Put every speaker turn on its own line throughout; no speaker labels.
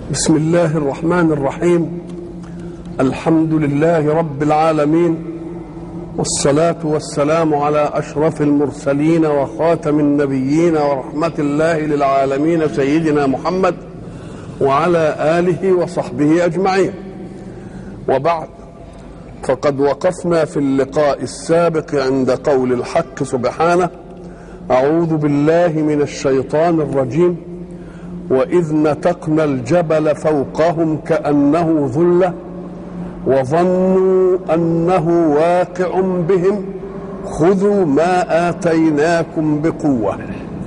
بسم الله الرحمن الرحيم الحمد لله رب العالمين والصلاة والسلام على أشرف المرسلين وخاتم النبيين ورحمة الله للعالمين سيدنا محمد وعلى آله وصحبه أجمعين وبعد فقد وقفنا في اللقاء السابق عند قول الحق سبحانه أعوذ بالله من الشيطان الرجيم وإذ نتقنا الجبل فوقهم كأنه ظلة وظنوا أنه واقع بهم خذوا ما آتيناكم بقوة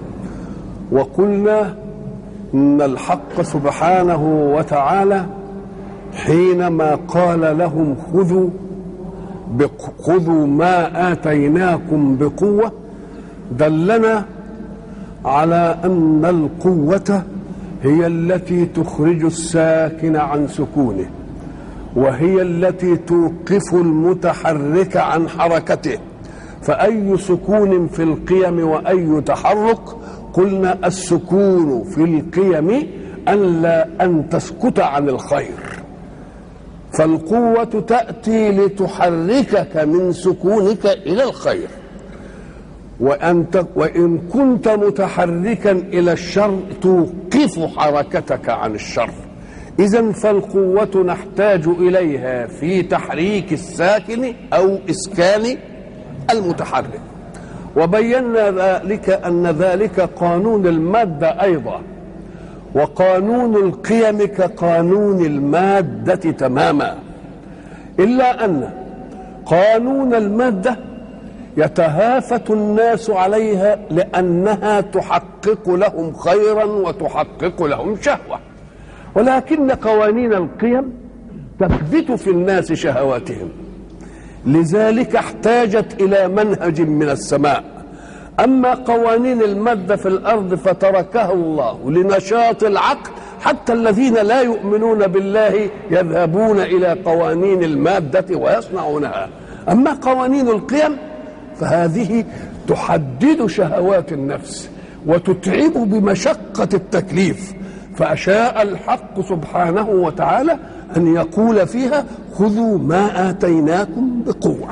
وقلنا إن الحق سبحانه وتعالى حينما قال لهم خذوا خذوا ما آتيناكم بقوة دلنا على أن القوة هي التي تخرج الساكن عن سكونه وهي التي توقف المتحرك عن حركته فأي سكون في القيم وأي تحرك قلنا السكون في القيم أن لا أن تسكت عن الخير فالقوة تأتي لتحركك من سكونك إلى الخير وأنت وإن كنت متحركا إلى الشر توقف حركتك عن الشر إذا فالقوة نحتاج إليها في تحريك الساكن أو إسكان المتحرك وبينا ذلك أن ذلك قانون المادة أيضا وقانون القيم كقانون المادة تماما إلا أن قانون المادة يتهافت الناس عليها لأنها تحقق لهم خيرا وتحقق لهم شهوة ولكن قوانين القيم تثبت في الناس شهواتهم لذلك احتاجت إلى منهج من السماء أما قوانين المادة في الأرض فتركها الله لنشاط العقل حتى الذين لا يؤمنون بالله يذهبون إلى قوانين المادة ويصنعونها أما قوانين القيم فهذه تحدد شهوات النفس وتتعب بمشقة التكليف فأشاء الحق سبحانه وتعالى أن يقول فيها خذوا ما آتيناكم بقوة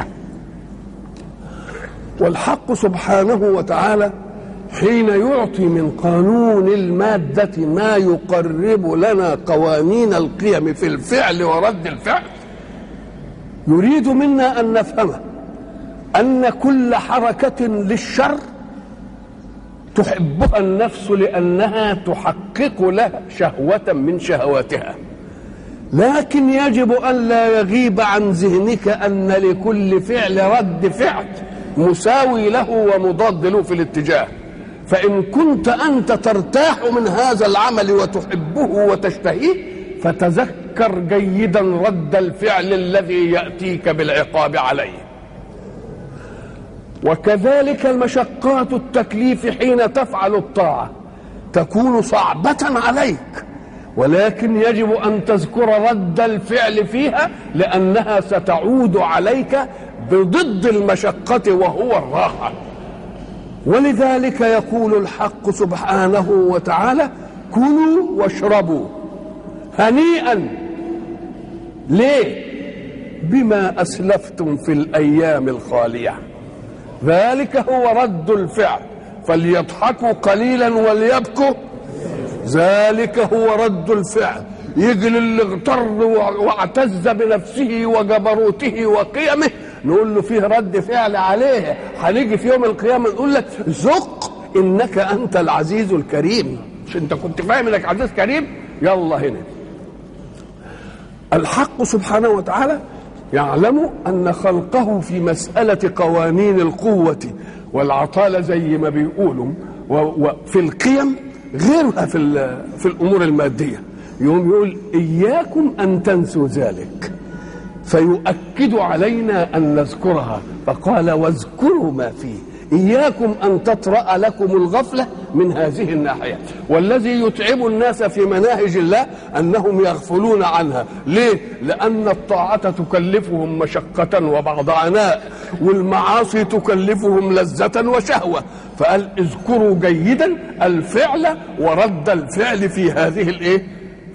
والحق سبحانه وتعالى حين يعطي من قانون المادة ما يقرب لنا قوانين القيم في الفعل ورد الفعل يريد منا أن نفهمه أن كل حركة للشر تحبها النفس لأنها تحقق لها شهوة من شهواتها لكن يجب أن لا يغيب عن ذهنك أن لكل فعل رد فعل مساوي له ومضاد له في الاتجاه فإن كنت أنت ترتاح من هذا العمل وتحبه وتشتهيه فتذكر جيدا رد الفعل الذي يأتيك بالعقاب عليه وكذلك المشقات التكليف حين تفعل الطاعة تكون صعبة عليك ولكن يجب أن تذكر رد الفعل فيها لأنها ستعود عليك بضد المشقة وهو الراحة ولذلك يقول الحق سبحانه وتعالى كلوا واشربوا هنيئا ليه بما أسلفتم في الأيام الخالية ذلك هو رد الفعل فليضحكوا قليلا وليبكوا ذلك هو رد الفعل يجي اللي اغتر واعتز بنفسه وجبروته وقيمه نقول له فيه رد فعل عليه هنيجي في يوم القيامه نقول لك ذق انك انت العزيز الكريم مش انت كنت فاهم انك عزيز كريم يلا هنا الحق سبحانه وتعالى يعلم ان خلقه في مساله قوانين القوه والعطاله زي ما بيقولوا وفي القيم غيرها في في الامور الماديه يوم يقول اياكم ان تنسوا ذلك فيؤكد علينا ان نذكرها فقال واذكروا ما فيه إياكم أن تطرأ لكم الغفلة من هذه الناحية والذي يتعب الناس في مناهج الله أنهم يغفلون عنها ليه؟ لأن الطاعة تكلفهم مشقة وبعض عناء والمعاصي تكلفهم لذة وشهوة فقال اذكروا جيدا الفعل ورد الفعل في هذه الايه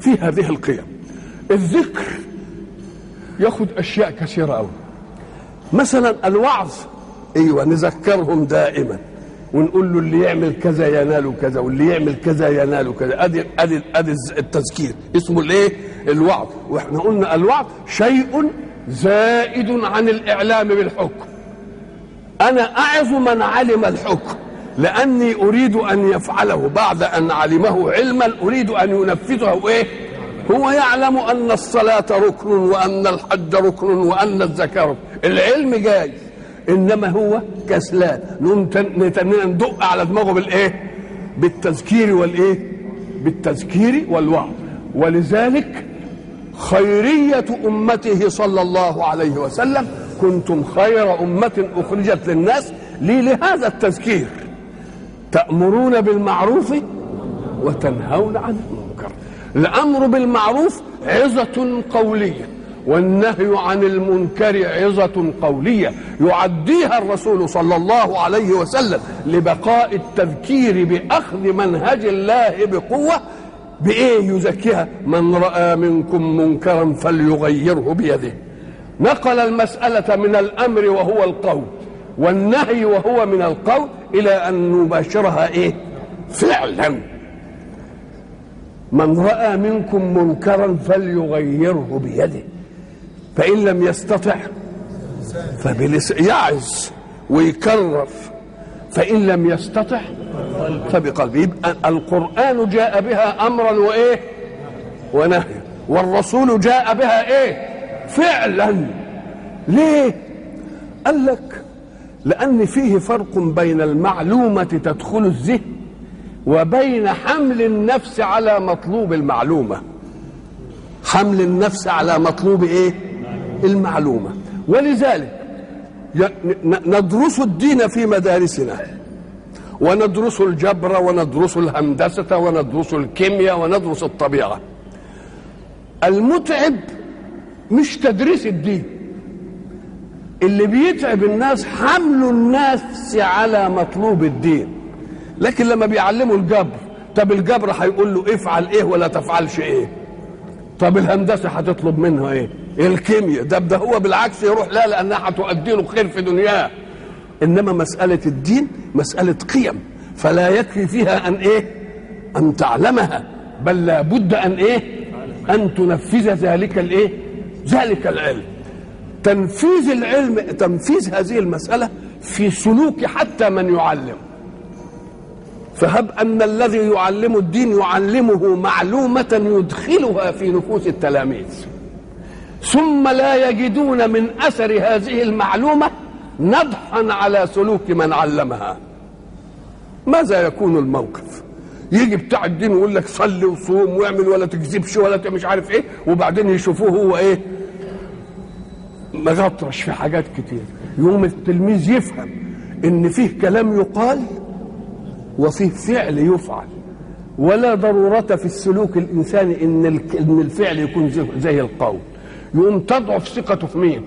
في هذه القيم الذكر ياخد اشياء كثيره قوي مثلا الوعظ ايوه نذكرهم دائما ونقول له اللي يعمل كذا ينال كذا واللي يعمل كذا ينال كذا ادي ادي ادي التذكير اسمه الايه الوعظ واحنا قلنا الوعظ شيء زائد عن الاعلام بالحكم انا اعظ من علم الحكم لاني اريد ان يفعله بعد ان علمه علما اريد ان ينفذه ايه هو يعلم ان الصلاه ركن وان الحج ركن وان الزكاه ركن العلم جاي انما هو كسلان نتننا ندق على دماغه بالايه بالتذكير والايه بالتذكير والوعظ ولذلك خيرية أمته صلى الله عليه وسلم كنتم خير أمة أخرجت للناس لي لهذا التذكير تأمرون بالمعروف وتنهون عن المنكر الأمر بالمعروف عظة قولية والنهي عن المنكر عظة قولية يعديها الرسول صلى الله عليه وسلم لبقاء التذكير بأخذ منهج الله بقوة بإيه يزكيها من رأى منكم منكرا فليغيره بيده نقل المسألة من الأمر وهو القول والنهي وهو من القول إلى أن نباشرها إيه فعلا من رأى منكم منكرا فليغيره بيده فإن لم يستطع فبلس يعز ويكرر فإن لم يستطع فبقلبه يبقى القرآن جاء بها أمرا وإيه ونهيا والرسول جاء بها إيه فعلا ليه قال لك لأن فيه فرق بين المعلومة تدخل الذهن وبين حمل النفس على مطلوب المعلومة حمل النفس على مطلوب ايه المعلومة ولذلك ندرس الدين في مدارسنا وندرس الجبر وندرس الهندسة وندرس الكيمياء وندرس الطبيعة المتعب مش تدريس الدين اللي بيتعب الناس حمل الناس على مطلوب الدين لكن لما بيعلموا الجبر طب الجبر هيقول له افعل ايه ولا تفعلش ايه طب الهندسه هتطلب منه ايه الكيمياء ده ده هو بالعكس يروح لا لانها هتؤدي له خير في دنياه انما مساله الدين مساله قيم فلا يكفي فيها ان ايه ان تعلمها بل لابد ان ايه ان تنفذ ذلك الايه ذلك العلم تنفيذ العلم تنفيذ هذه المساله في سلوك حتى من يعلم فهب ان الذي يعلم الدين يعلمه معلومه يدخلها في نفوس التلاميذ ثم لا يجدون من اثر هذه المعلومه نضحا على سلوك من علمها ماذا يكون الموقف يجي بتاع الدين ويقول لك صلي وصوم واعمل ولا تكذبش ولا مش عارف ايه وبعدين يشوفوه هو ايه مغطرش في حاجات كتير يوم التلميذ يفهم ان فيه كلام يقال وفيه فعل يفعل ولا ضرورة في السلوك الإنساني إن إن الفعل يكون زي القول يقوم تضعف ثقته في مين؟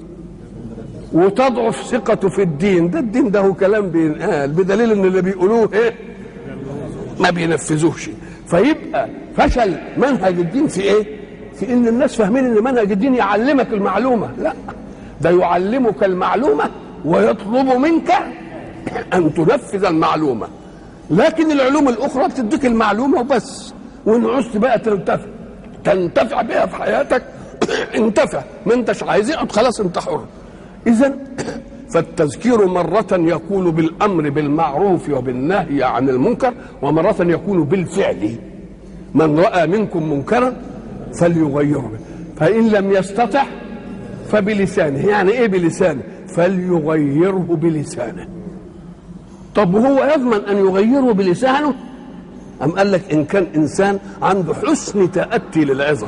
وتضعف ثقته في الدين ده الدين ده هو كلام بينقال بدليل ان اللي بيقولوه ايه ما بينفذوهش فيبقى فشل منهج الدين في ايه في ان الناس فاهمين ان منهج الدين يعلمك المعلومه لا ده يعلمك المعلومه ويطلب منك ان تنفذ المعلومه لكن العلوم الاخرى بتديك المعلومه وبس وان عزت بقى تنتفع تنتفع بها في حياتك انتفع ما انتش عايز اقعد خلاص انت حر اذا فالتذكير مرة يكون بالأمر بالمعروف وبالنهي عن المنكر ومرة يكون بالفعل من رأى منكم منكرا فليغيره فإن لم يستطع فبلسانه يعني إيه بلسانه فليغيره بلسانه طب وهو يضمن أن يغيره بلسانه أم قال لك إن كان إنسان عنده حسن تأتي للعظة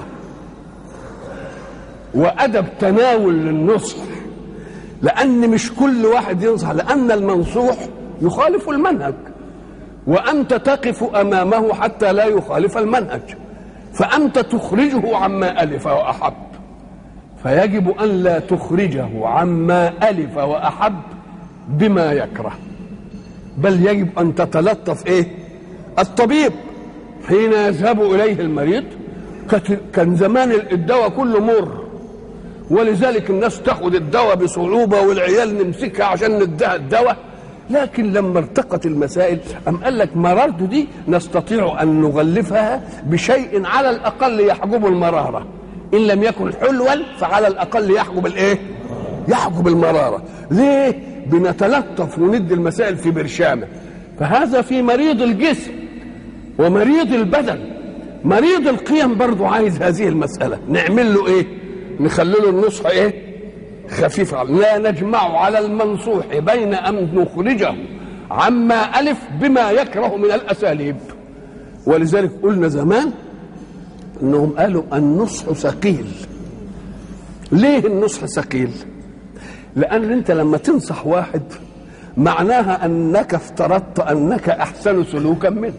وأدب تناول للنصح لأن مش كل واحد ينصح لأن المنصوح يخالف المنهج وأنت تقف أمامه حتى لا يخالف المنهج فأنت تخرجه عما ألف وأحب فيجب أن لا تخرجه عما ألف وأحب بما يكره بل يجب أن تتلطف إيه الطبيب حين يذهب إليه المريض كت- كان زمان الدواء كله مر ولذلك الناس تاخد الدواء بصعوبة والعيال نمسكها عشان نديها الدواء لكن لما ارتقت المسائل أم قال لك مرارته دي نستطيع أن نغلفها بشيء على الأقل يحجب المرارة إن لم يكن حلوا فعلى الأقل يحجب الإيه؟ يحجب المرارة ليه؟ بنتلطف وندي المسائل في برشامة فهذا في مريض الجسم ومريض البدن مريض القيم برضو عايز هذه المسألة نعمل له ايه نخلي له النصح ايه خفيف على- لا نجمع على المنصوح بين أن نخرجه عما ألف بما يكره من الأساليب ولذلك قلنا زمان انهم قالوا النصح ثقيل ليه النصح ثقيل لان انت لما تنصح واحد معناها انك افترضت انك احسن سلوكا منه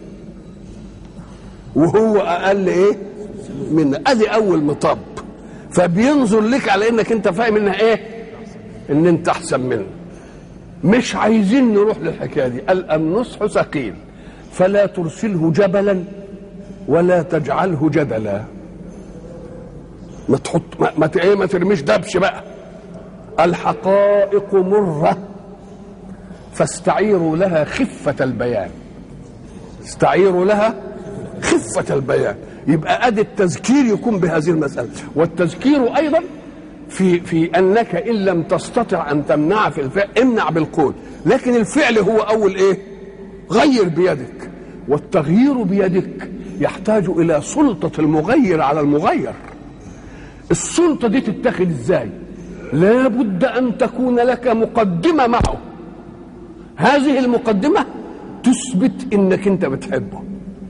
وهو اقل ايه من ادي اول مطب فبينظر لك على انك انت فاهم انها ايه ان انت احسن منه مش عايزين نروح للحكايه دي قال النصح ثقيل فلا ترسله جبلا ولا تجعله جدلا ما تحط ما, ما, ت- ايه ما ترميش دبش بقى الحقائق مره فاستعيروا لها خفه البيان استعيروا لها خفة البيان يبقى أدي التذكير يكون بهذه المسألة والتذكير أيضا في في أنك إن لم تستطع أن تمنع في الفعل امنع بالقول لكن الفعل هو أول إيه غير بيدك والتغيير بيدك يحتاج إلى سلطة المغير على المغير السلطة دي تتخذ إزاي لا بد أن تكون لك مقدمة معه هذه المقدمة تثبت انك انت بتحبه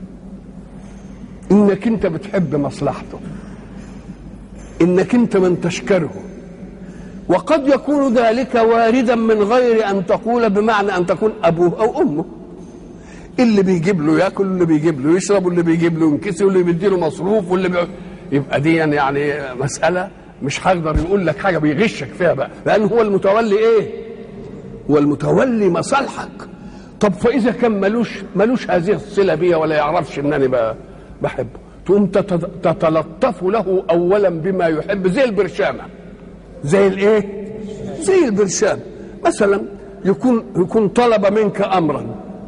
انك انت بتحب مصلحته انك انت من تشكره وقد يكون ذلك واردا من غير ان تقول بمعنى ان تكون ابوه او امه اللي بيجيب له ياكل واللي بيجيب له يشرب واللي بيجيب له ينكسي واللي بيدي له مصروف واللي بي... يبقى دي يعني, يعني مساله مش هقدر يقول لك حاجه بيغشك فيها بقى لان هو المتولي ايه هو المتولي مصالحك طب فاذا كان ملوش ملوش هذه الصله بيا ولا يعرفش انني ب- بحبه تقوم تت- تتلطف له اولا بما يحب زي البرشامه زي الايه زي البرشام مثلا يكون يكون طلب منك امرا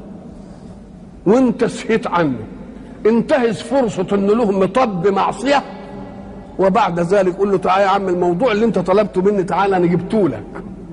وانت سهيت عنه انتهز فرصه ان له مطب معصيه وبعد ذلك قول له تعالى يا عم الموضوع اللي انت طلبته مني تعالى انا جبته لك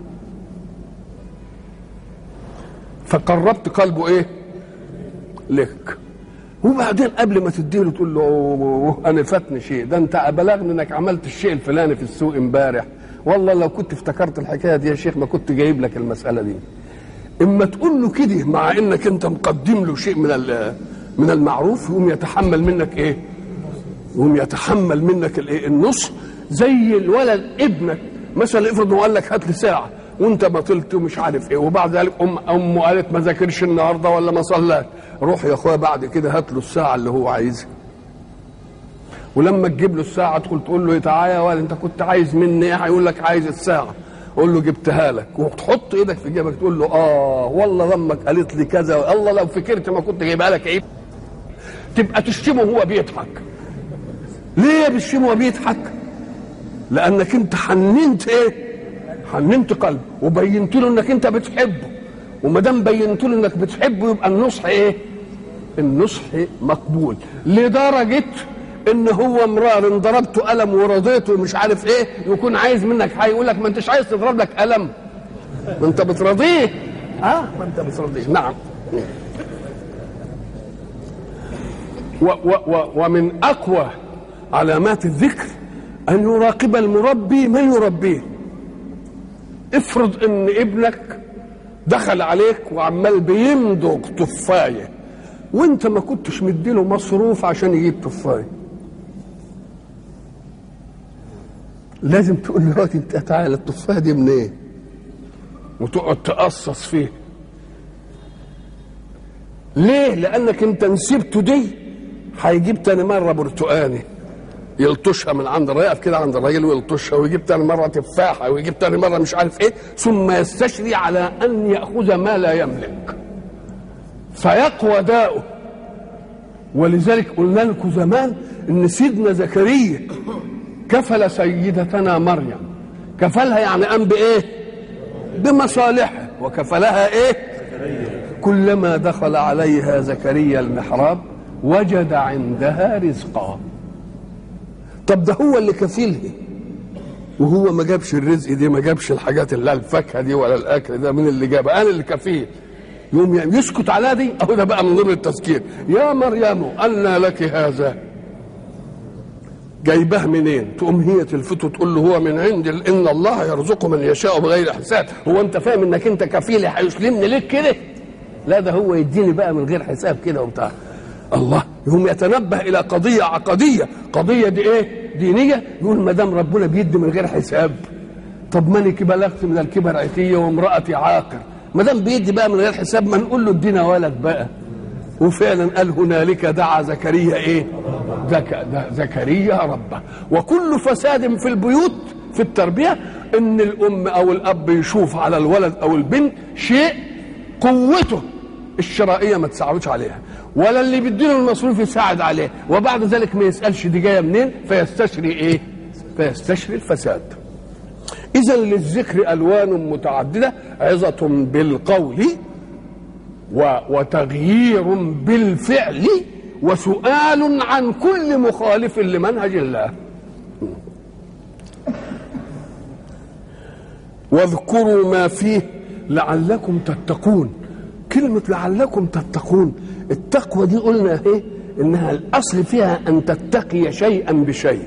فقربت قلبه ايه لك وبعدين قبل ما تديله تقول له أوه انا فاتني شيء ده انت بلغني انك عملت الشيء الفلاني في السوق امبارح والله لو كنت افتكرت الحكايه دي يا شيخ ما كنت جايب لك المساله دي اما تقول له كده مع انك انت مقدم له شيء من ال- من المعروف يقوم يتحمل منك ايه يقوم يتحمل منك الايه النص زي الولد ابنك مثلا افرض هو قال لك هات لي ساعه وانت بطلت ومش عارف ايه وبعد ذلك ام امه قالت ما ذاكرش النهارده ولا ما صلاش روح يا اخويا بعد كده هات له الساعه اللي هو عايزها ولما تجيب له الساعه تدخل تقول له إيه تعالى يا ولد انت كنت عايز مني ايه هيقول لك عايز الساعه قول له جبتها لك وتحط ايدك في جيبك تقول له اه والله ضمك قالت لي كذا الله لو فكرت ما كنت جايبها لك ايه تبقى تشتمه وهو بيضحك ليه بتشتمه وهو بيضحك لانك انت حننت ايه حننت قلبه وبينت له انك انت بتحبه وما دام بينت له انك بتحبه يبقى النصح ايه النصح مقبول لدرجه ان هو مرار ان ضربته قلم ورضيته مش عارف ايه يكون عايز منك حاجه يقول لك ما انتش عايز تضرب لك قلم ما انت بترضيه اه ما انت بترضيه نعم و و و ومن اقوى علامات الذكر ان يراقب المربي من يربيه افرض ان ابنك دخل عليك وعمال بيمضغ تفايه وانت ما كنتش مديله مصروف عشان يجيب تفايه لازم تقول له "وقت انت تعالى التفايه دي منين إيه؟ وتقعد تقصص فيه ليه لانك انت نسيبته دي هيجيب تاني مره برتقاني يلطشها من عند الراجل يقف كده عند الراجل ويلطشها ويجيب تاني مره تفاحه ويجيب تاني مره مش عارف ايه ثم يستشري على ان ياخذ ما لا يملك فيقوى داؤه ولذلك قلنا لكم زمان ان سيدنا زكريا كفل سيدتنا مريم كفلها يعني قام بايه بمصالحه وكفلها ايه كلما دخل عليها زكريا المحراب وجد عندها رزقا طب ده هو اللي كفيلها وهو ما جابش الرزق دي ما جابش الحاجات اللي الفاكهه دي ولا الاكل ده من اللي جابها انا اللي كفيل يوم يسكت على دي اهو ده بقى من ضمن التذكير يا مريم أنى لك هذا جايباه منين تقوم هي تلفته تقول له هو من عند ان الله يرزق من يشاء بغير حساب هو انت فاهم انك انت كفيل هيسلمني ليك كده لا ده هو يديني بقى من غير حساب كده وبتاع الله يقوم يتنبه الى قضيه عقديه قضيه دي ايه دينيه يقول ما دام ربنا بيدي من غير حساب طب ماني بلغت من الكبر عتيه وامراتي عاقر ما دام بيدي بقى من غير حساب ما نقول له ادينا ولد بقى وفعلا قال هنالك دعا زكريا ايه زك... زكريا ربه وكل فساد في البيوت في التربيه ان الام او الاب يشوف على الولد او البنت شيء قوته الشرائيه ما تساعدوش عليها ولا اللي بيديله المصروف يساعد عليه وبعد ذلك ما يسالش دي جايه منين فيستشري ايه فيستشري الفساد اذا للذكر الوان متعدده عظه بالقول وتغيير بالفعل وسؤال عن كل مخالف لمنهج الله واذكروا ما فيه لعلكم تتقون كلمة لعلكم تتقون التقوى دي قلنا ايه انها الاصل فيها ان تتقي شيئا بشيء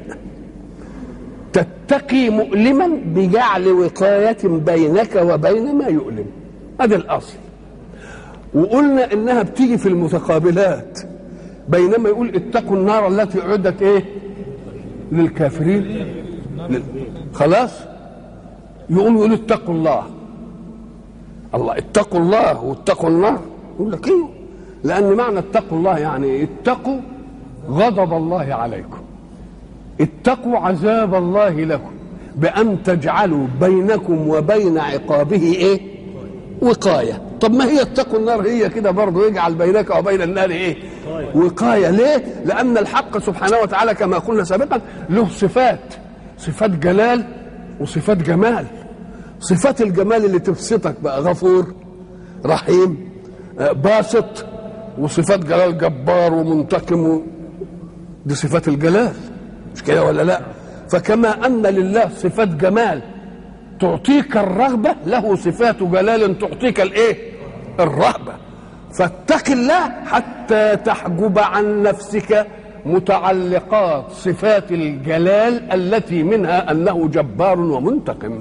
تتقي مؤلما بجعل وقاية بينك وبين ما يؤلم هذا الاصل وقلنا انها بتيجي في المتقابلات بينما يقول اتقوا النار التي اعدت ايه للكافرين لل... خلاص يقوم يقول اتقوا الله الله اتقوا الله واتقوا النار يقول لك ايه لان معنى اتقوا الله يعني اتقوا غضب الله عليكم اتقوا عذاب الله لكم بان تجعلوا بينكم وبين عقابه ايه وقايه طب ما هي اتقوا النار هي كده برضه يجعل بينك وبين النار ايه وقايه ليه لان الحق سبحانه وتعالى كما قلنا سابقا له صفات صفات جلال وصفات جمال صفات الجمال اللي تبسطك بقى غفور رحيم باسط وصفات جلال جبار ومنتقم و... دي صفات الجلال مش كده ولا لا فكما ان لله صفات جمال تعطيك الرغبه له صفات جلال تعطيك الايه الرهبه فاتق الله حتى تحجب عن نفسك متعلقات صفات الجلال التي منها انه جبار ومنتقم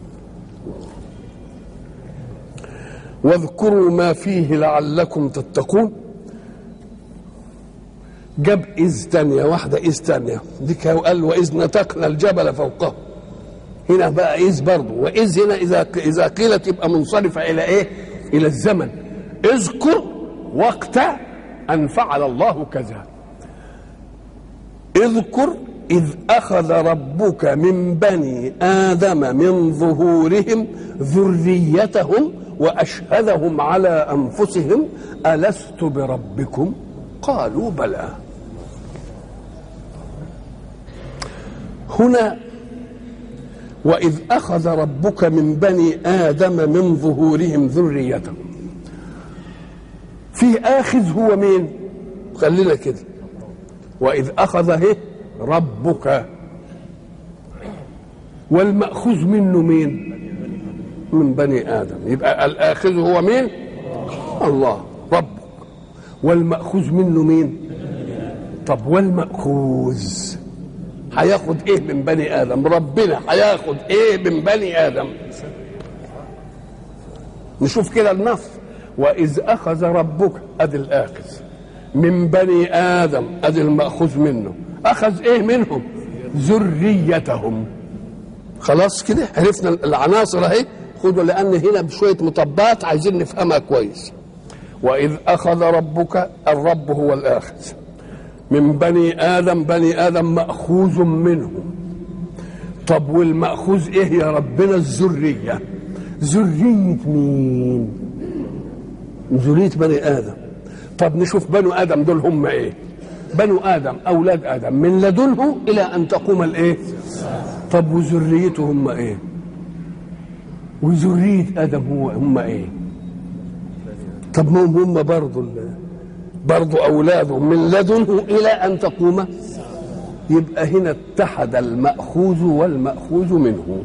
واذكروا ما فيه لعلكم تتقون جاب إذ تانية واحدة إذ تانية دي قال وإذ نتقنا الجبل فوقه هنا بقى إذ برضه وإذ هنا إذا إذا قيلت يبقى منصرفة إلى إيه؟ إلى الزمن اذكر وقت أن فعل الله كذا اذكر إذ أخذ ربك من بني آدم من ظهورهم ذريتهم واشهدهم على انفسهم الست بربكم قالوا بلى هنا واذ اخذ ربك من بني ادم من ظهورهم ذريتهم في اخذ هو مين خلينا كده واذ اخذ هي ربك والماخوذ منه مين من بني ادم يبقى الاخذ هو مين الله ربك والماخوذ منه مين طب والماخوذ هياخد ايه من بني ادم ربنا هياخد ايه من بني ادم نشوف كده النص واذ اخذ ربك ادي الاخذ من بني ادم ادي الماخوذ منه اخذ ايه منهم ذريتهم خلاص كده عرفنا العناصر اهي خدوا لان هنا بشويه مطبات عايزين نفهمها كويس واذ اخذ ربك الرب هو الاخذ من بني ادم بني ادم ماخوذ منهم طب والماخوذ ايه يا ربنا الذريه ذريه مين ذريه بني ادم طب نشوف بنو ادم دول هم ايه بنو ادم اولاد ادم من لدنه الى ان تقوم الايه طب وذريته هم ايه وذريه ادم هو هم ايه طب ما هم هم برضه برضه اولاده من لدنه الى ان تقوم يبقى هنا اتحد الماخوذ والماخوذ منه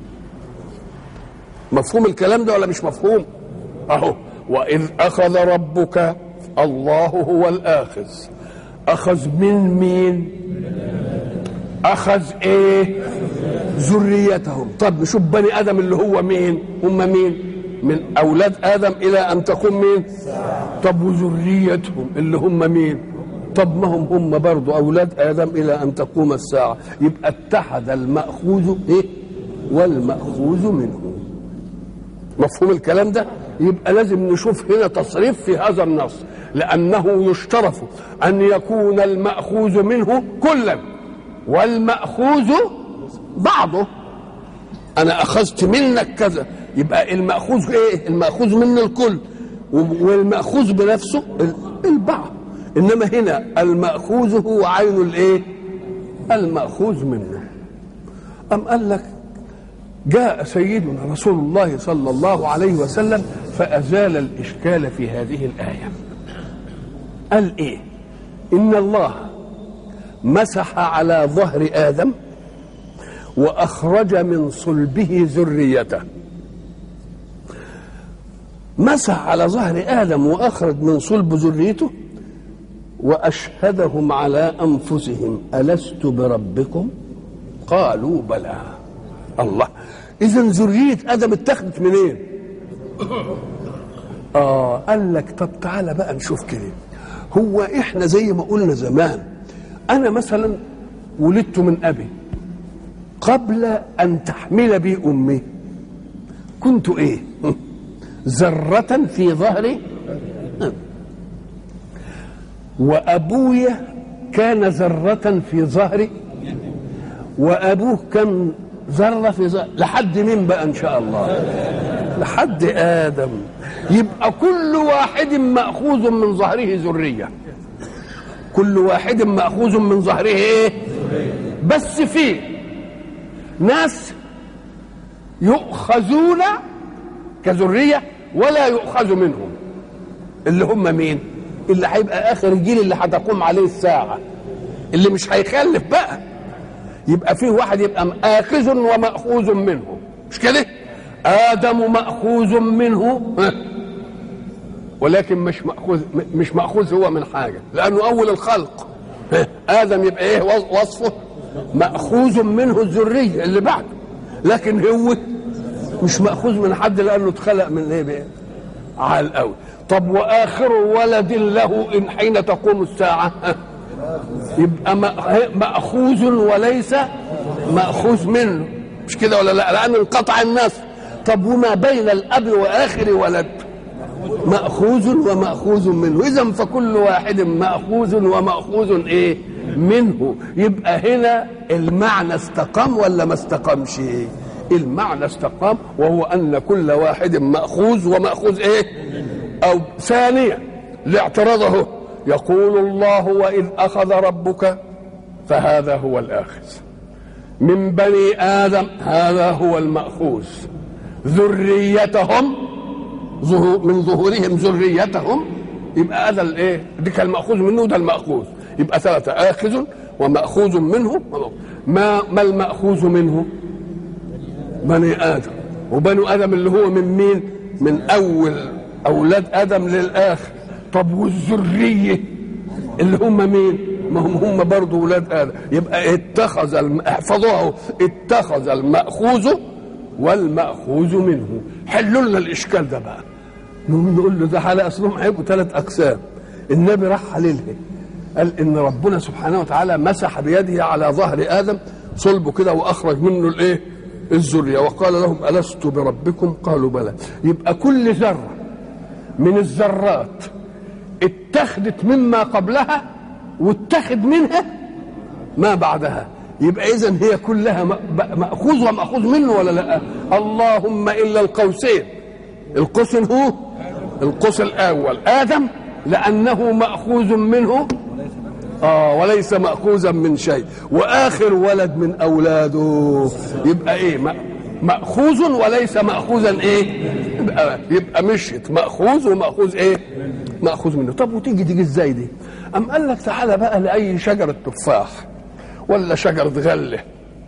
مفهوم الكلام ده ولا مش مفهوم اهو واذ اخذ ربك الله هو الاخذ اخذ من مين اخذ ايه ذريتهم طب نشوف بني ادم اللي هو مين هم مين من اولاد ادم الى ان تقوم مين طب وذريتهم اللي هم مين طب ما هم هم برضو اولاد ادم الى ان تقوم الساعه يبقى اتحد الماخوذ ايه والماخوذ منه مفهوم الكلام ده يبقى لازم نشوف هنا تصريف في هذا النص لانه يشترط ان يكون الماخوذ منه كلا والماخوذ بعضه انا اخذت منك كذا يبقى الماخوذ ايه الماخوذ من الكل والماخوذ بنفسه البعض انما هنا الماخوذ هو عين الايه الماخوذ منه ام قال لك جاء سيدنا رسول الله صلى الله عليه وسلم فازال الاشكال في هذه الايه قال ايه ان الله مسح على ظهر ادم واخرج من صلبه ذريته مسح على ظهر ادم واخرج من صلب ذريته واشهدهم على انفسهم الست بربكم قالوا بلى الله اذا ذريه ادم اتخذت منين اه قال لك طب تعالى بقى نشوف كده هو احنا زي ما قلنا زمان انا مثلا ولدت من ابي قبل ان تحمل بي امي كنت ايه ذرة في ظهري وابويا كان ذرة في ظهري وابوه كان ذرة في ظهري لحد مين بقى ان شاء الله لحد ادم يبقى كل واحد ماخوذ من ظهره ذريه كل واحد ماخوذ من ظهره ايه بس في ناس يؤخذون كذريه ولا يؤخذ منهم اللي هم مين اللي هيبقى اخر الجيل اللي هتقوم عليه الساعه اللي مش هيخلف بقى يبقى فيه واحد يبقى آخذ ومأخوذ منه مش كده آدم مأخوذ منه ولكن مش مأخوذ مش مأخوذ هو من حاجة لأنه أول الخلق آدم يبقى إيه وصفه مأخوذ منه الذرية اللي بعده لكن هو مش مأخوذ من حد لأنه اتخلق من إيه بقى عال قوي طب وآخر ولد له إن حين تقوم الساعة يبقى مأخوذ وليس مأخوذ منه مش كده ولا لا لأن انقطع الناس طب وما بين الأب وآخر ولد مأخوذ ومأخوذ منه إذا فكل واحد مأخوذ ومأخوذ إيه منه يبقى هنا المعنى استقام ولا ما استقامش المعنى استقام وهو أن كل واحد مأخوذ ومأخوذ إيه أو ثانيا لاعتراضه يقول الله وإذ أخذ ربك فهذا هو الآخذ من بني آدم هذا هو المأخوذ ذريتهم من ظهورهم ذريتهم يبقى هذا الايه دي كان المأخوذ منه ده المأخوذ يبقى ثلاثة آخذ ومأخوذ منه ما ما المأخوذ منه بني آدم وبنو آدم اللي هو من مين من أول أولاد آدم للآخر طب والذرية اللي هم مين ما هم هم برضه ولاد آدم يبقى اتخذ الم... احفظوها اتخذ المأخوذ والمأخوذ منه حلوا لنا الإشكال ده بقى نقول له ده على أصلهم هيبقوا ثلاث أقسام النبي راح حللها قال إن ربنا سبحانه وتعالى مسح بيده على ظهر آدم صلبه كده وأخرج منه الإيه الذرية وقال لهم ألست بربكم قالوا بلى يبقى كل ذرة من الذرات اتخذت مما قبلها واتخذ منها ما بعدها يبقى اذا هي كلها ماخوذ وماخوذ منه ولا لا اللهم الا القوسين القوس هو القوس الاول ادم لانه ماخوذ منه اه وليس ماخوذا من شيء واخر ولد من اولاده يبقى ايه م- ماخوذ وليس ماخوذا ايه يبقى, يبقى مشيت ماخوذ وماخوذ ايه ماخوذ منه طب وتيجي تيجي ازاي دي ام قال لك تعالى بقى لاي شجره تفاح ولا شجره غله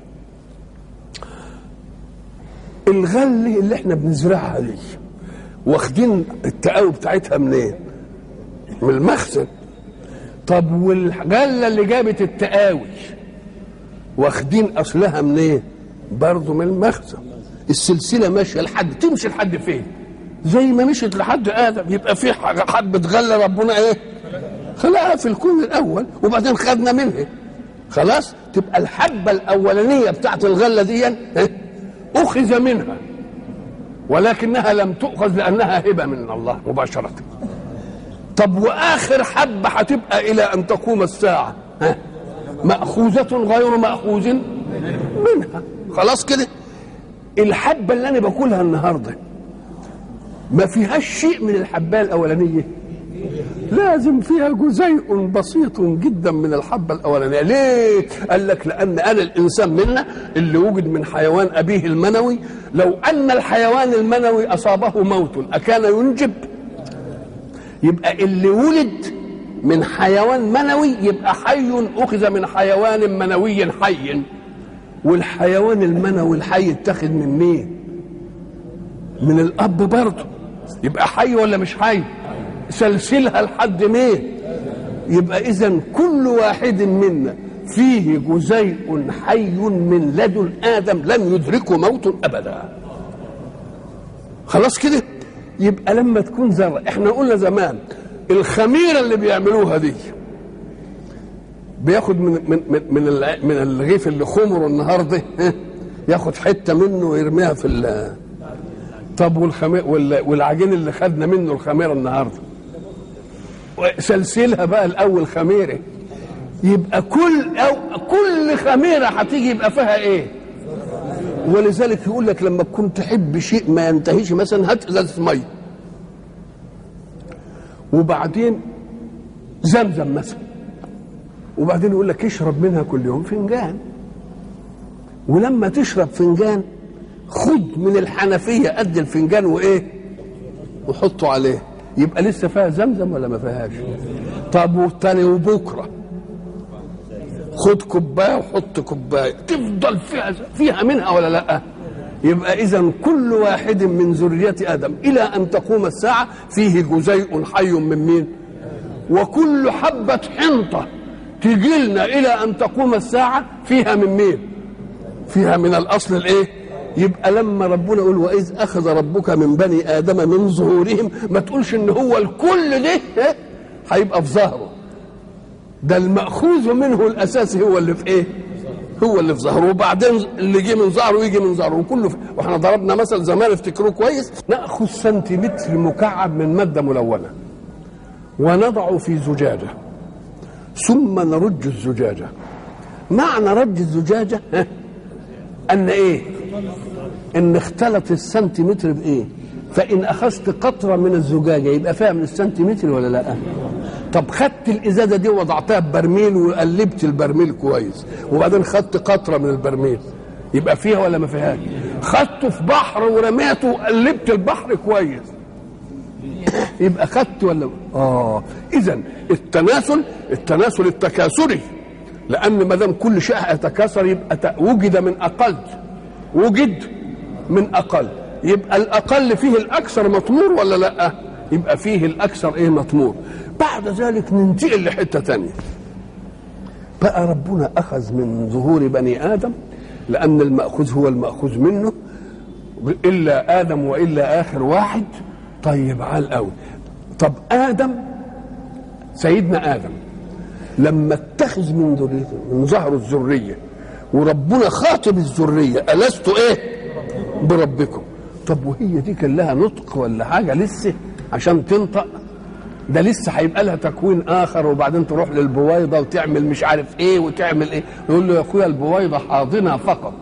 الغله اللي احنا بنزرعها دي واخدين التقاوي بتاعتها منين من المخزن طب والغله اللي جابت التقاوي واخدين اصلها منين برضه من المخزن السلسله ماشيه لحد تمشي لحد فين زي ما مشيت لحد ادم يبقى في حاجة- حبه غله ربنا ايه خلقها في الكون الاول وبعدين خدنا منها خلاص تبقى الحبه الاولانيه بتاعت الغله دي إيه؟ اخذ منها ولكنها لم تؤخذ لانها هبه من الله مباشره طب واخر حبه هتبقى الى ان تقوم الساعه ها ماخوذه غير ماخوذ منها خلاص كده الحبه اللي انا باكلها النهارده ما فيهاش شيء من الحبايه الاولانيه لازم فيها جزيء بسيط جدا من الحبة الأولانية ليه؟ قال لك لأن أنا الإنسان منا اللي وجد من حيوان أبيه المنوي لو أن الحيوان المنوي أصابه موت أكان ينجب يبقى اللي ولد من حيوان منوي يبقى حي أخذ من حيوان منوي حي والحيوان المنوي الحي اتخذ من مين؟ من الأب برضه يبقى حي ولا مش حي؟ سلسلها لحد مين يبقى اذا كل واحد منا فيه جزيء حي من لدن ادم لم يدركه موت ابدا خلاص كده يبقى لما تكون ذره احنا قلنا زمان الخميره اللي بيعملوها دي بياخد من من من من, الع- من الرغيف اللي خمره النهارده ها، ياخد حته منه ويرميها في ال- طب والخمير والعجين اللي خدنا منه الخميره النهارده سلسلها بقى الاول خميره يبقى كل أو كل خميره هتيجي يبقى فيها ايه ولذلك يقول لك لما تكون تحب شيء ما ينتهيش مثلا هات ازازه ميه وبعدين زمزم مثلا وبعدين يقول لك اشرب منها كل يوم فنجان ولما تشرب فنجان خد من الحنفيه قد الفنجان وايه وحطه عليه يبقى لسه فيها زمزم ولا ما فيهاش طب والتاني وبكره خد كوبايه وحط كوبايه تفضل فيها فيها منها ولا لا يبقى اذا كل واحد من ذريه ادم الى ان تقوم الساعه فيه جزيء حي من مين وكل حبه حنطه تجي لنا الى ان تقوم الساعه فيها من مين فيها من الاصل الايه يبقى لما ربنا يقول واذ اخذ ربك من بني ادم من ظهورهم ما تقولش ان هو الكل ده إيه؟ هيبقى في ظهره ده المأخوذ منه الأساسي هو اللي في إيه؟ هو اللي في ظهره وبعدين اللي جه من ظهره يجي من ظهره وكله في واحنا ضربنا مثل زمان افتكروه كويس ناخذ سنتيمتر مكعب من ماده ملونه ونضع في زجاجه ثم نرج الزجاجه معنى رج الزجاجه ها، ان ايه؟ ان اختلط السنتيمتر بايه؟ فان اخذت قطره من الزجاجه يبقى فيها من السنتيمتر ولا لا؟ طب خدت الازازه دي وضعتها ببرميل وقلبت البرميل كويس وبعدين خدت قطره من البرميل يبقى فيها ولا ما فيهاش؟ خدته في بحر ورميته وقلبت البحر كويس يبقى خدت ولا اه اذا التناسل التناسل التكاثري لان ما دام كل شيء يتكاثر يبقى ت- وجد من اقل وجد من اقل يبقى الاقل فيه الاكثر مطمور ولا لا يبقى فيه الاكثر ايه مطمور بعد ذلك ننتقل لحته تانية بقى ربنا اخذ من ظهور بني ادم لان الماخوذ هو الماخوذ منه الا ادم والا اخر واحد طيب عال قوي طب ادم سيدنا ادم لما اتخذ من ذريته من ظهر الذريه وربنا خاطب الذريه الست ايه بربكم طب وهي دي كان لها نطق ولا حاجه لسه عشان تنطق ده لسه هيبقى لها تكوين اخر وبعدين تروح للبويضه وتعمل مش عارف ايه وتعمل ايه يقول له يا اخويا البويضه حاضنه فقط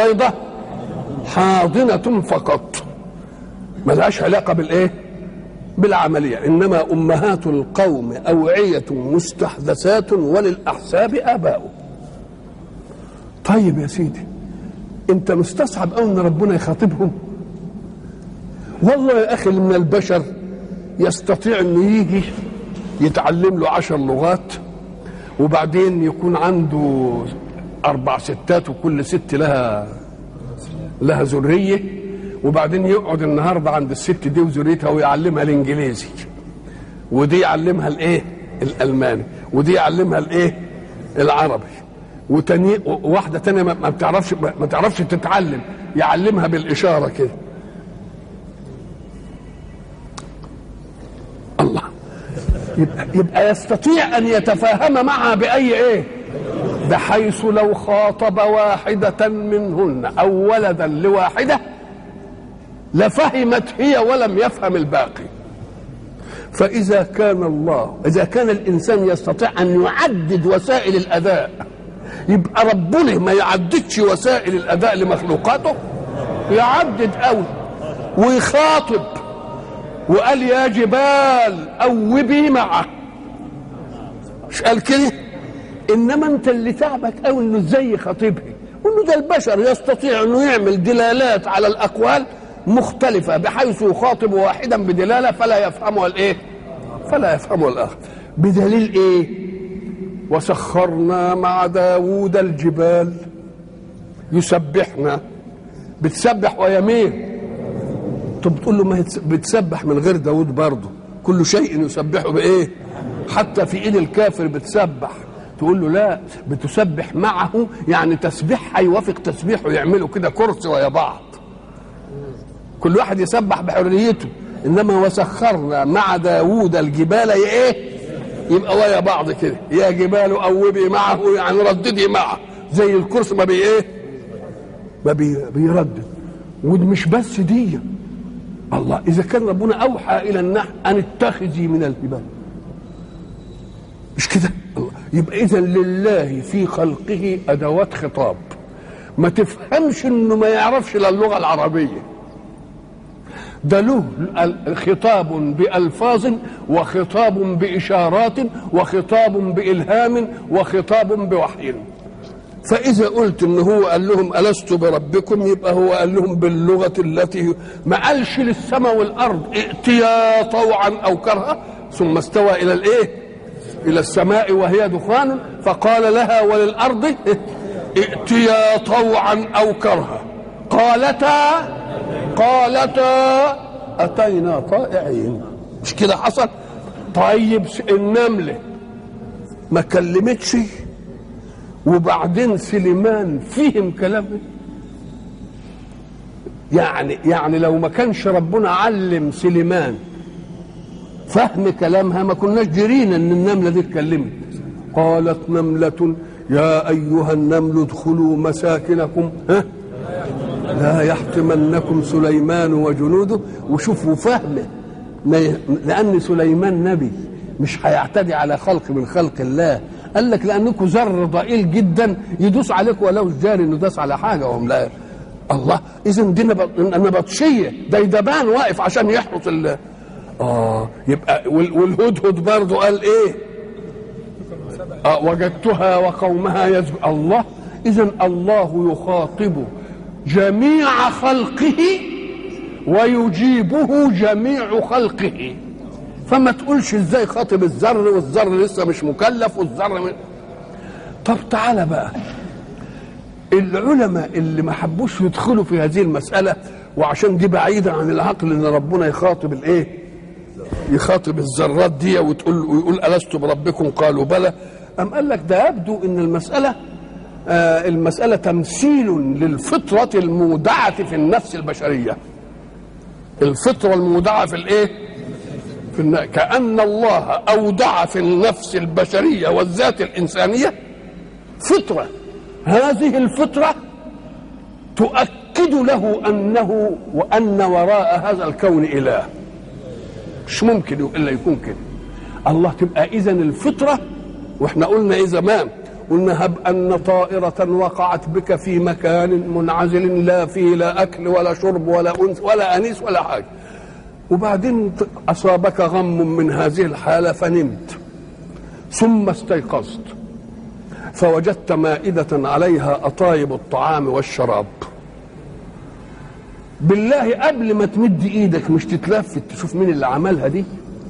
البويضه حاضنه فقط ملهاش علاقه بالايه بالعملية إنما أمهات القوم أوعية مستحدثات وللأحساب آباء طيب يا سيدي أنت مستصعب أوي إن ربنا يخاطبهم والله يا أخي من البشر يستطيع إنه يجي يتعلم له عشر لغات وبعدين يكون عنده أربع ستات وكل ست لها لها ذرية وبعدين يقعد النهارده عند الست دي وذريتها ويعلمها الانجليزي ودي يعلمها الايه الالماني ودي يعلمها الايه العربي وتاني واحده تانية ما بتعرفش ما تعرفش تتعلم يعلمها بالاشاره كده الله يبقى, يبقى يستطيع ان يتفاهم معها باي ايه بحيث لو خاطب واحده منهن او ولدا لواحده لفهمت هي ولم يفهم الباقي فإذا كان الله إذا كان الإنسان يستطيع أن يعدد وسائل الأداء يبقى ربنا ما يعددش وسائل الأداء لمخلوقاته يعدد قوي ويخاطب وقال يا جبال أوبي معه مش قال كده إنما أنت اللي تعبك قوي إنه إزاي يخاطبها وإنه ده البشر يستطيع إنه يعمل دلالات على الأقوال مختلفة بحيث يخاطب واحدا بدلالة فلا يفهمها الايه فلا يفهمها الآخر بدليل ايه وسخرنا مع داوود الجبال يسبحنا بتسبح ويمين طب بتقول له ما بتسبح من غير داوود برضه كل شيء يسبحه بايه حتى في ايد الكافر بتسبح تقول له لا بتسبح معه يعني تسبيحها يوافق تسبيحه يعملوا كده كرسي ويا بعض كل واحد يسبح بحريته انما وسخرنا مع داوود الجبال ايه يبقى ويا بعض كده يا جبال اوبي معه يعني رددي معه زي الكرسي ما بي ايه ما بي بيردد ودي مش بس دي الله اذا كان ربنا اوحى الى النحل ان اتخذي من الجبال مش كده الله يبقى اذا لله في خلقه ادوات خطاب ما تفهمش انه ما يعرفش الا اللغه العربيه ده له خطاب بألفاظ وخطاب بإشارات وخطاب بإلهام وخطاب بوحي فإذا قلت إن هو قال لهم ألست بربكم يبقى هو قال لهم باللغة التي ما قالش للسماء والأرض ائتيا طوعا أو كرها ثم استوى إلى الإيه؟ إلى السماء وهي دخان فقال لها وللأرض ائتيا طوعا أو كرها قالتا قالتا اتينا طائعين مش كده حصل طيب النمله ما كلمتش وبعدين سليمان فهم كلامه يعني يعني لو ما كانش ربنا علم سليمان فهم كلامها ما كناش جرينا ان النمله دي اتكلمت قالت نمله يا ايها النمل ادخلوا مساكنكم ها لا يحتمنكم سليمان وجنوده وشوفوا فهمه لأن سليمان نبي مش هيعتدي على خلق من خلق الله قال لك لأنكم زر ضئيل جدا يدوس عليكم ولو جاري انه داس على حاجة وهم لا الله إذا دي نبطشية ده يدبان واقف عشان يحرس ال اه يبقى والهدهد برضه قال ايه؟ آه وجدتها وقومها يزج الله إذا الله يخاطب جميع خلقه ويجيبه جميع خلقه فما تقولش ازاي خاطب الذر والذر لسه مش مكلف والذر من... طب تعالى بقى العلماء اللي ما حبوش يدخلوا في هذه المسألة وعشان دي بعيدة عن العقل ان ربنا يخاطب الايه يخاطب الذرات دي وتقول ويقول ألست بربكم قالوا بلى أم قال لك ده يبدو ان المسألة آه المسألة تمثيل للفطرة المودعة في النفس البشرية الفطرة المودعة في الايه في الن... كأن الله أودع في النفس البشرية والذات الإنسانية فطرة هذه الفطرة تؤكد له أنه وأن وراء هذا الكون إله مش ممكن إلا يكون كده الله تبقى إذا الفطرة وإحنا قلنا إيه زمان قلنا هب أن طائرة وقعت بك في مكان منعزل لا فيه لا أكل ولا شرب ولا أنس ولا أنيس ولا حاجة وبعدين أصابك غم من هذه الحالة فنمت ثم استيقظت فوجدت مائدة عليها أطايب الطعام والشراب بالله قبل ما تمد ايدك مش تتلفت تشوف مين اللي عملها دي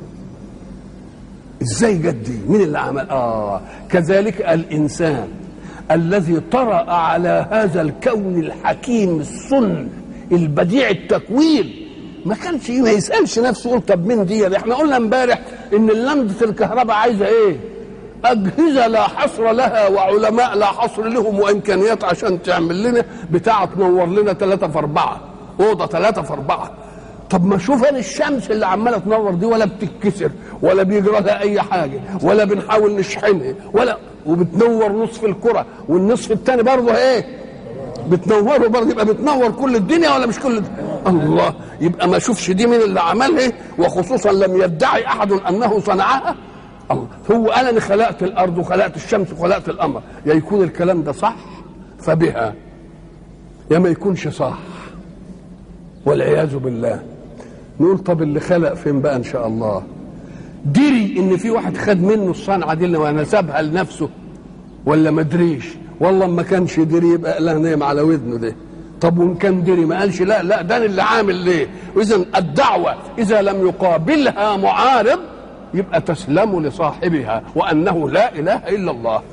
ازاي جت دي مين اللي عمل اه كذلك الانسان الذي طرأ على هذا الكون الحكيم الصن البديع التكوين ما كانش ما يسالش نفسه يقول طب مين دي احنا قلنا امبارح ان لمبه الكهرباء عايزه ايه اجهزه لا حصر لها وعلماء لا حصر لهم وامكانيات عشان تعمل لنا بتاعه تنور لنا ثلاثة في أربعة اوضه ثلاثة في أربعة طب ما شوف انا الشمس اللي عماله تنور دي ولا بتتكسر ولا بيجرى لها اي حاجه ولا بنحاول نشحنها ولا وبتنور نصف الكره والنصف الثاني برضه ايه بتنوره برضه يبقى بتنور كل الدنيا ولا مش كل الدنيا؟ الله يبقى ما شوفش دي مين اللي عملها وخصوصا لم يدعي احد انه صنعها الله هو قال انا خلقت الارض وخلقت الشمس وخلقت القمر يا يكون الكلام ده صح فبها يا ما يكونش صح والعياذ بالله نقول طب اللي خلق فين بقى ان شاء الله دري ان في واحد خد منه الصنعه دي ونسبها لنفسه ولا ما دريش والله ما كانش دري يبقى الله نايم على ودنه ده طب وان كان دري ما قالش لا لا ده اللي عامل ليه واذا الدعوه اذا لم يقابلها معارض يبقى تسلم لصاحبها وانه لا اله الا الله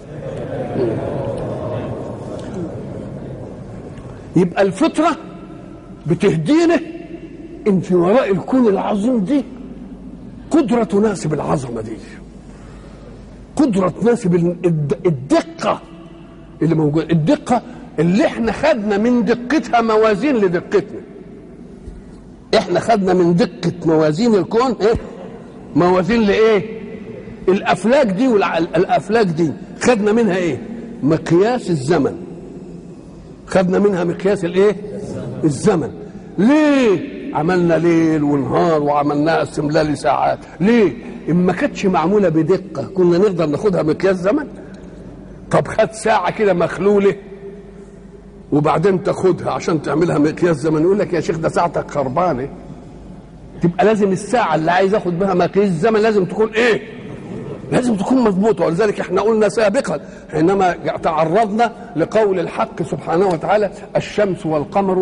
يبقى الفطره بتهدينا ان في وراء الكون العظيم دي قدرة تناسب العظمة دي قدرة تناسب الدقة اللي موجودة الدقة اللي احنا خدنا من دقتها موازين لدقتنا احنا خدنا من دقة موازين الكون ايه موازين لايه الافلاك دي والافلاك دي خدنا منها ايه مقياس الزمن خدنا منها مقياس الايه الزمن ليه عملنا ليل ونهار وعملناها استملال لساعات ليه ان ما كانتش معموله بدقه كنا نقدر ناخدها مقياس زمن طب خد ساعه كده مخلوله وبعدين تاخدها عشان تعملها مقياس زمن يقول لك يا شيخ ده ساعتك خربانه تبقى لازم الساعه اللي عايز اخد بها مقياس زمن لازم تكون ايه لازم تكون مضبوطه ولذلك احنا قلنا سابقا حينما تعرضنا لقول الحق سبحانه وتعالى الشمس والقمر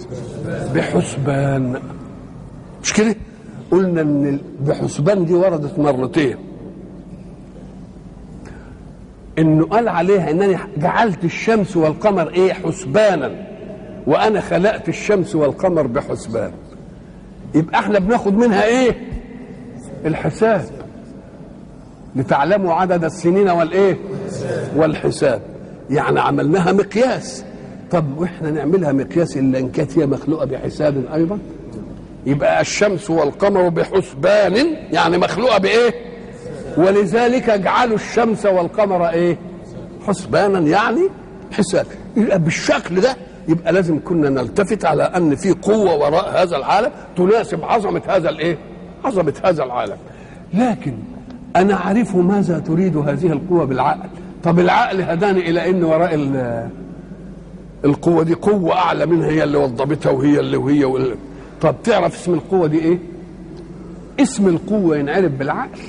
بحسبان مش كده قلنا ان بحسبان دي وردت مرتين انه قال عليها انني جعلت الشمس والقمر ايه حسبانا وانا خلقت الشمس والقمر بحسبان يبقى احنا بناخد منها ايه الحساب لتعلموا عدد السنين والايه والحساب يعني عملناها مقياس طب واحنا نعملها مقياس الا ان كانت هي مخلوقه بحساب ايضا يبقى الشمس والقمر بحسبان يعني مخلوقه بايه ولذلك اجعلوا الشمس والقمر ايه حسبانا يعني حساب يبقى بالشكل ده يبقى لازم كنا نلتفت على ان في قوه وراء هذا العالم تناسب عظمه هذا الايه عظمه هذا العالم لكن انا اعرف ماذا تريد هذه القوه بالعقل طب العقل هداني الى ان وراء القوه دي قوه اعلى منها هي اللي وضبتها وهي اللي وهي واللي. طب تعرف اسم القوه دي ايه اسم القوه ينعرف بالعقل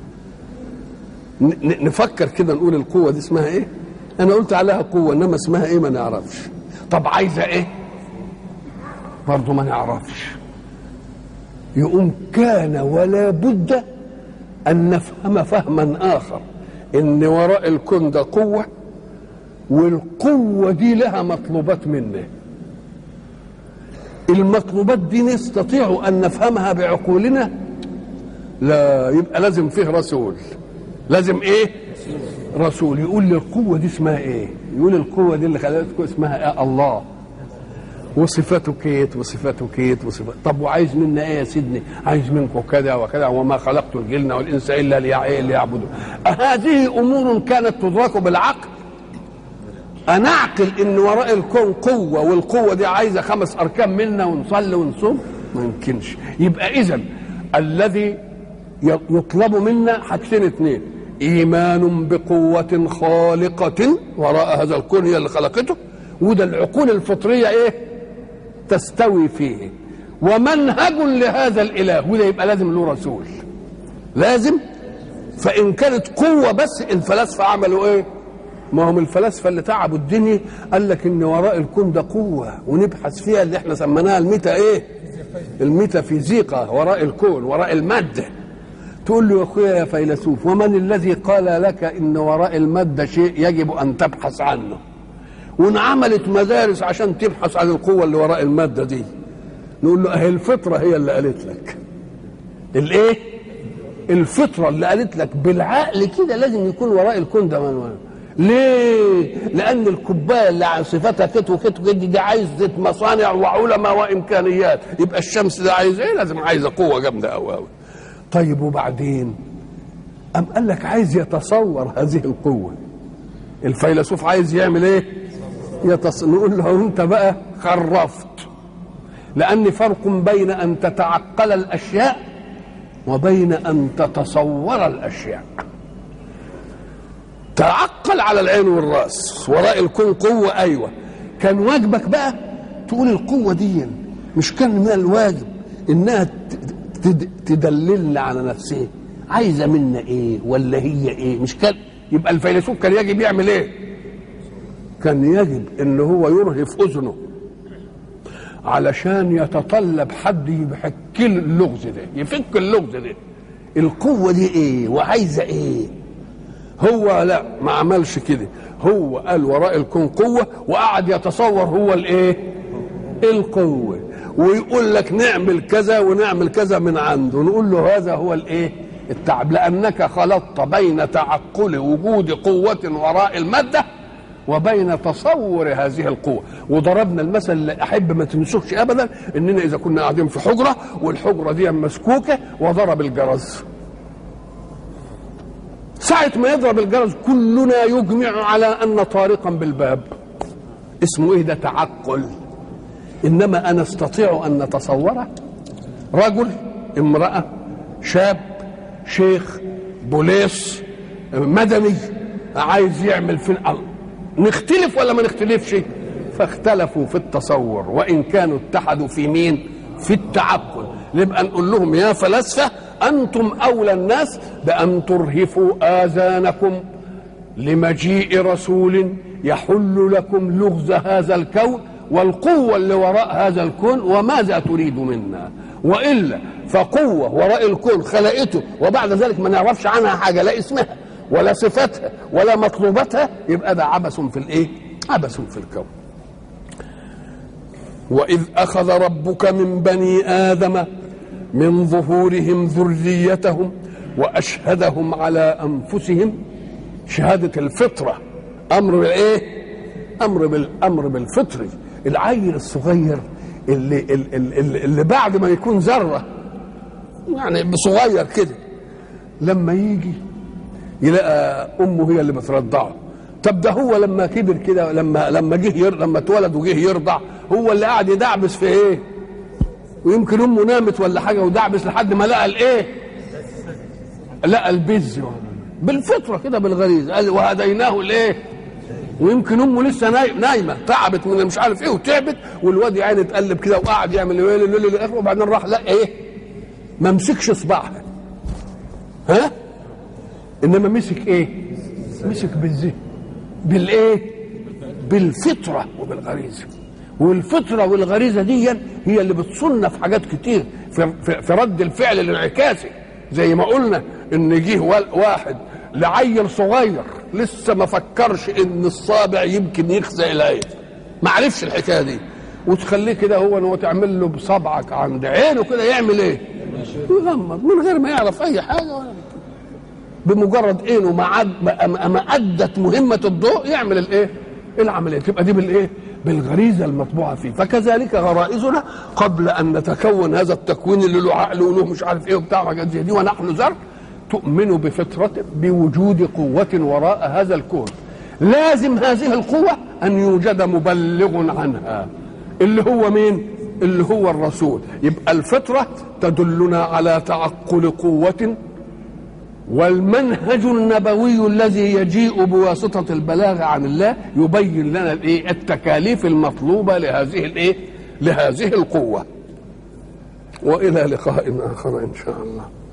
نفكر كده نقول القوه دي اسمها ايه انا قلت عليها قوه انما اسمها ايه ما نعرفش طب عايزه ايه برضه ما نعرفش يقوم كان ولا بد أن نفهم فهما آخر إن وراء الكون ده قوة والقوة دي لها مطلوبات منه المطلوبات دي نستطيع أن نفهمها بعقولنا لا يبقى لازم فيه رسول لازم ايه رسول يقول لي القوة دي اسمها ايه يقول القوة دي اللي خلقتكم اسمها ايه الله وصفاته كيت وصفاته كيت وصفاته طب وعايز منا ايه يا سيدني عايز منكم كذا وكذا وما خلقت الجن والانس الا ليعبدوا هذه امور كانت تدرك بالعقل انعقل ان وراء الكون قوه والقوه دي عايزه خمس اركان منا ونصلي ونصوم ما يمكنش يبقى اذا الذي يطلب منا حاجتين اثنين ايمان بقوه خالقه وراء هذا الكون هي اللي خلقته وده العقول الفطريه ايه تستوي فيه ومنهج لهذا الاله وده يبقى لازم له رسول لازم فان كانت قوه بس الفلاسفه عملوا ايه ما هم الفلاسفه اللي تعبوا الدنيا قال لك ان وراء الكون ده قوه ونبحث فيها اللي احنا سميناها الميتا ايه الميتافيزيقا وراء الكون وراء الماده تقول له يا اخويا يا فيلسوف ومن الذي قال لك ان وراء الماده شيء يجب ان تبحث عنه وانعملت مدارس عشان تبحث عن القوه اللي وراء الماده دي نقول له اهي الفطره هي اللي قالت لك الايه الفطره اللي قالت لك بالعقل كده لازم يكون وراء الكون ده من وراء. ليه؟ لأن الكوباية اللي عن صفتها كت وكت وكت دي عايزة مصانع وعلماء وإمكانيات، يبقى الشمس ده عايز إيه؟ لازم عايزة قوة جامدة أوي أوي. طيب وبعدين؟ أم قال لك عايز يتصور هذه القوة. الفيلسوف عايز يعمل إيه؟ يتص... نقول له أنت بقى خرفت. لأن فرق بين أن تتعقل الأشياء وبين أن تتصور الأشياء. تعقل على العين والراس وراء الكون قوة أيوة كان واجبك بقى تقول القوة دي مش كان من الواجب إنها تد- تدللنا على نفسها عايزة منا إيه ولا هي إيه مش كان يبقى الفيلسوف كان يجب يعمل إيه كان يجب إن هو يرهف أذنه علشان يتطلب حد يحك له اللغز ده يفك اللغز ده القوة دي إيه وعايزة إيه هو لا ما عملش كده هو قال وراء الكون قوة وقعد يتصور هو الايه القوة ويقول لك نعمل كذا ونعمل كذا من عنده نقول له هذا هو الايه التعب لأنك خلطت بين تعقل وجود قوة وراء المادة وبين تصور هذه القوة وضربنا المثل اللي أحب ما تنسوش أبدا إننا إذا كنا قاعدين في حجرة والحجرة دي مسكوكة وضرب الجرس ساعة ما يضرب الجرس كلنا يجمع على أن طارقا بالباب اسمه إيه ده تعقل إنما أنا أستطيع أن نتصوره رجل امرأة شاب شيخ بوليس مدني عايز يعمل في الأرض نختلف ولا ما نختلفش فاختلفوا في التصور وإن كانوا اتحدوا في مين في التعقل نبقى نقول لهم يا فلاسفة أنتم أولى الناس بأن ترهفوا آذانكم لمجيء رسول يحل لكم لغز هذا الكون والقوة اللي وراء هذا الكون وماذا تريد منا وإلا فقوة وراء الكون خلقته وبعد ذلك ما نعرفش عنها حاجة لا اسمها ولا صفتها ولا مطلوباتها يبقى ده عبث في الايه عبث في الكون وإذ أخذ ربك من بني آدم من ظهورهم ذريتهم وأشهدهم على أنفسهم شهادة الفطرة أمر بالإيه؟ أمر بالأمر بالفطري العيل الصغير اللي, اللي, اللي بعد ما يكون ذرة يعني صغير كده لما يجي يلاقى أمه هي اللي بترضعه طب ده هو لما كبر كده لما لما جه ير... لما اتولد وجه يرضع هو اللي قاعد يدعبس في ايه؟ ويمكن امه نامت ولا حاجه ودعبس لحد ما لقى الايه؟ لقى البز بالفطره كده بالغريزه قال وهديناه الايه؟ ويمكن امه لسه نايم نايمه تعبت من مش عارف ايه وتعبت والواد يعني اتقلب كده وقعد يعمل ايه وبعدين راح لقى ايه؟ ما مسكش صباعها ها؟ انما مسك ايه؟ مسك بالذهن بالايه بالفطره وبالغريزه والفطره والغريزه دي هي اللي بتصنف حاجات كتير في, في, في رد الفعل الانعكاسي زي ما قلنا ان جه واحد لعيل صغير لسه ما فكرش ان الصابع يمكن يخزق العين ما عرفش الحكايه دي وتخليه كده هو ان هو تعمل له بصبعك عند عينه كده يعمل ايه؟ يغمض من غير ما يعرف اي حاجه ولا بمجرد عينه ما ما ادت مهمه الضوء يعمل الايه؟ العمليه تبقى دي بالايه؟ بالغريزه المطبوعه فيه فكذلك غرائزنا قبل ان نتكون هذا التكوين اللي له عقل وله مش عارف ايه وبتاع حاجات زي دي ونحن زر تؤمن بفطرة بوجود قوة وراء هذا الكون لازم هذه القوة أن يوجد مبلغ عنها اللي هو مين؟ اللي هو الرسول يبقى الفطرة تدلنا على تعقل قوة والمنهج النبوي الذي يجيء بواسطة البلاغ عن الله يبين لنا الايه التكاليف المطلوبة لهذه الايه لهذه القوة والى لقاء اخر ان شاء الله